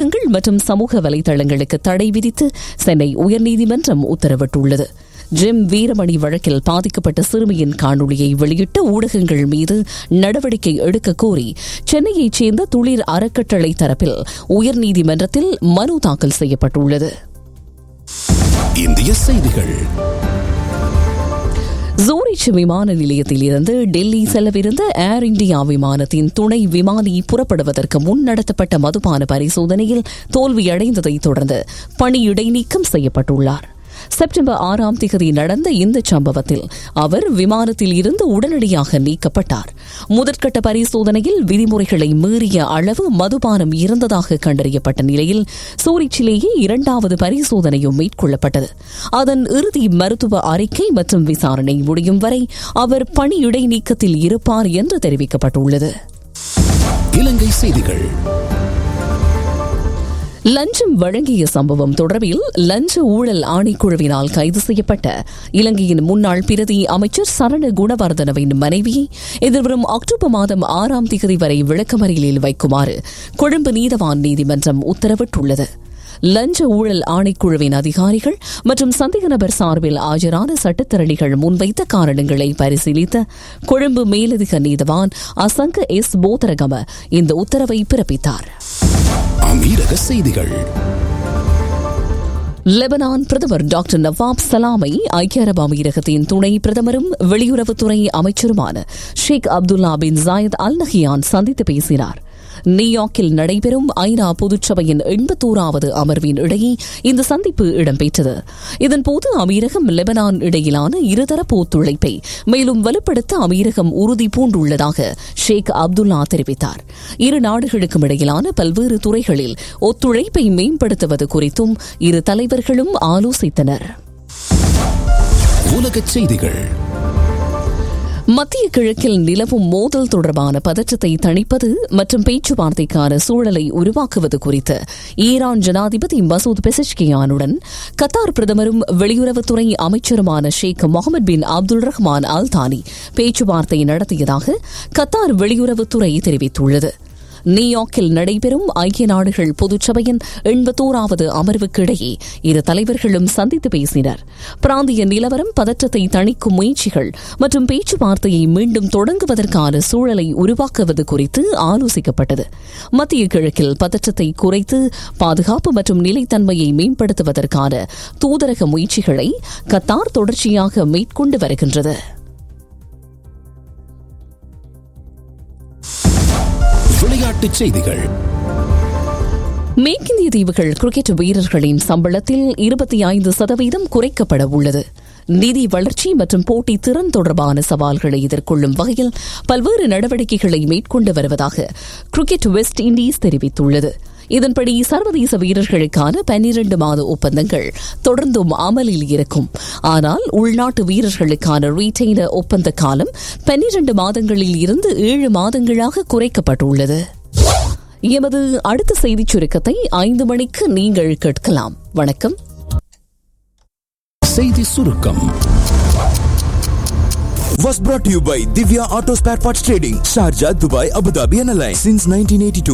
ஊடகங்கள் மற்றும் சமூக வலைதளங்களுக்கு தடை விதித்து சென்னை உயர்நீதிமன்றம் உத்தரவிட்டுள்ளது ஜிம் வீரமணி வழக்கில் பாதிக்கப்பட்ட சிறுமியின் காணொளியை வெளியிட்ட ஊடகங்கள் மீது நடவடிக்கை எடுக்க கோரி சென்னையைச் சேர்ந்த துளிர் அறக்கட்டளை தரப்பில் உயர்நீதிமன்றத்தில் மனு தாக்கல் செய்யப்பட்டுள்ளது இந்திய செய்திகள் ஜூரிச் விமான நிலையத்தில் இருந்து டெல்லி செல்லவிருந்த ஏர் இந்தியா விமானத்தின் துணை விமானி புறப்படுவதற்கு முன் நடத்தப்பட்ட மதுபான பரிசோதனையில் தோல்வியடைந்ததைத் தொடர்ந்து பணி இடைநீக்கம் செய்யப்பட்டுள்ளார் செப்டம்பர் ஆறாம் திகதி நடந்த இந்த சம்பவத்தில் அவர் விமானத்தில் இருந்து உடனடியாக நீக்கப்பட்டார் முதற்கட்ட பரிசோதனையில் விதிமுறைகளை மீறிய அளவு மதுபானம் இருந்ததாக கண்டறியப்பட்ட நிலையில் சூரிச்சிலேயே இரண்டாவது பரிசோதனையும் மேற்கொள்ளப்பட்டது அதன் இறுதி மருத்துவ அறிக்கை மற்றும் விசாரணை முடியும் வரை அவர் பணி இடைநீக்கத்தில் இருப்பார் என்று தெரிவிக்கப்பட்டுள்ளது இலங்கை செய்திகள் லஞ்சம் வழங்கிய சம்பவம் தொடர்பில் லஞ்ச ஊழல் ஆணைக்குழுவினால் கைது செய்யப்பட்ட இலங்கையின் முன்னாள் பிரதி அமைச்சர் சரண குணவர்தனவின் மனைவியை எதிர்வரும் அக்டோபர் மாதம் ஆறாம் தேதி வரை விளக்கமறியலில் வைக்குமாறு கொழும்பு நீதவான் நீதிமன்றம் உத்தரவிட்டுள்ளது லஞ்ச ஊழல் ஆணைக்குழுவின் அதிகாரிகள் மற்றும் சந்தேக நபர் சார்பில் ஆஜரான சட்டத்தரணிகள் முன்வைத்த காரணங்களை பரிசீலித்த கொழும்பு மேலதிக நீதவான் அசங்க எஸ் போதரகம இந்த உத்தரவை பிறப்பித்தார் அமீரக செய்திகள் லெபனான் பிரதமர் டாக்டர் நவாப் சலாமை ஐக்கிய அரபு அமீரகத்தின் துணை பிரதமரும் வெளியுறவுத்துறை அமைச்சருமான Sheikh Abdullah bin Zayed al Nahyan சந்தித்து பேசினார் நியூயார்க்கில் நடைபெறும் ஐநா பொதுச்சபையின் எண்பத்தோராவது அமர்வின் இடையே இந்த சந்திப்பு இடம்பெற்றது இதன்போது அமீரகம் லெபனான் இடையிலான இருதரப்பு ஒத்துழைப்பை மேலும் வலுப்படுத்த அமீரகம் உறுதி பூண்டுள்ளதாக ஷேக் அப்துல்லா தெரிவித்தார் இரு நாடுகளுக்கும் இடையிலான பல்வேறு துறைகளில் ஒத்துழைப்பை மேம்படுத்துவது குறித்தும் இரு தலைவர்களும் ஆலோசித்தனர் உலகச் செய்திகள் மத்திய கிழக்கில் நிலவும் மோதல் தொடர்பான பதற்றத்தை தணிப்பது மற்றும் பேச்சுவார்த்தைக்கான சூழலை உருவாக்குவது குறித்து ஈரான் ஜனாதிபதி மசூத் பெசஷ்கியானுடன் கத்தார் பிரதமரும் வெளியுறவுத்துறை அமைச்சருமான ஷேக் முகமது பின் அப்துல் ரஹ்மான் அல் தானி பேச்சுவார்த்தை நடத்தியதாக கத்தார் வெளியுறவுத்துறை தெரிவித்துள்ளது நியூயார்க்கில் நடைபெறும் ஐக்கிய நாடுகள் பொதுச்சபையின் எண்பத்தோராவது அமர்வுக்கிடையே இரு தலைவர்களும் சந்தித்து பேசினர் பிராந்திய நிலவரம் பதற்றத்தை தணிக்கும் முயற்சிகள் மற்றும் பேச்சுவார்த்தையை மீண்டும் தொடங்குவதற்கான சூழலை உருவாக்குவது குறித்து ஆலோசிக்கப்பட்டது மத்திய கிழக்கில் பதற்றத்தை குறைத்து பாதுகாப்பு மற்றும் நிலைத்தன்மையை மேம்படுத்துவதற்கான தூதரக முயற்சிகளை கத்தார் தொடர்ச்சியாக மேற்கொண்டு வருகின்றது விளையாட்டுச் செய்திகள் மேற்கிந்திய தீவுகள் கிரிக்கெட் வீரர்களின் சம்பளத்தில் இருபத்தி ஐந்து சதவீதம் குறைக்கப்பட உள்ளது நிதி வளர்ச்சி மற்றும் போட்டி திறன் தொடர்பான சவால்களை எதிர்கொள்ளும் வகையில் பல்வேறு நடவடிக்கைகளை மேற்கொண்டு வருவதாக கிரிக்கெட் வெஸ்ட் இண்டீஸ் தெரிவித்துள்ளது இதன்படி சர்வதேச வீரர்களுக்கான பன்னிரண்டு மாத ஒப்பந்தங்கள் தொடர்ந்தும் அமலில் இருக்கும் ஆனால் உள்நாட்டு வீரர்களுக்கான ரீடெய்னர் ஒப்பந்த காலம் பன்னிரண்டு மாதங்களில் இருந்து ஏழு மாதங்களாக குறைக்கப்பட்டுள்ளது எமது அடுத்த செய்திச் சுருக்கத்தை ஐந்து மணிக்கு நீங்கள் கேட்கலாம் வணக்கம் செய்தி சுருக்கம் was brought to you by Divya Auto Spare Parts Trading, Sharjah, Dubai, Abu Dhabi and Alliance since 1982.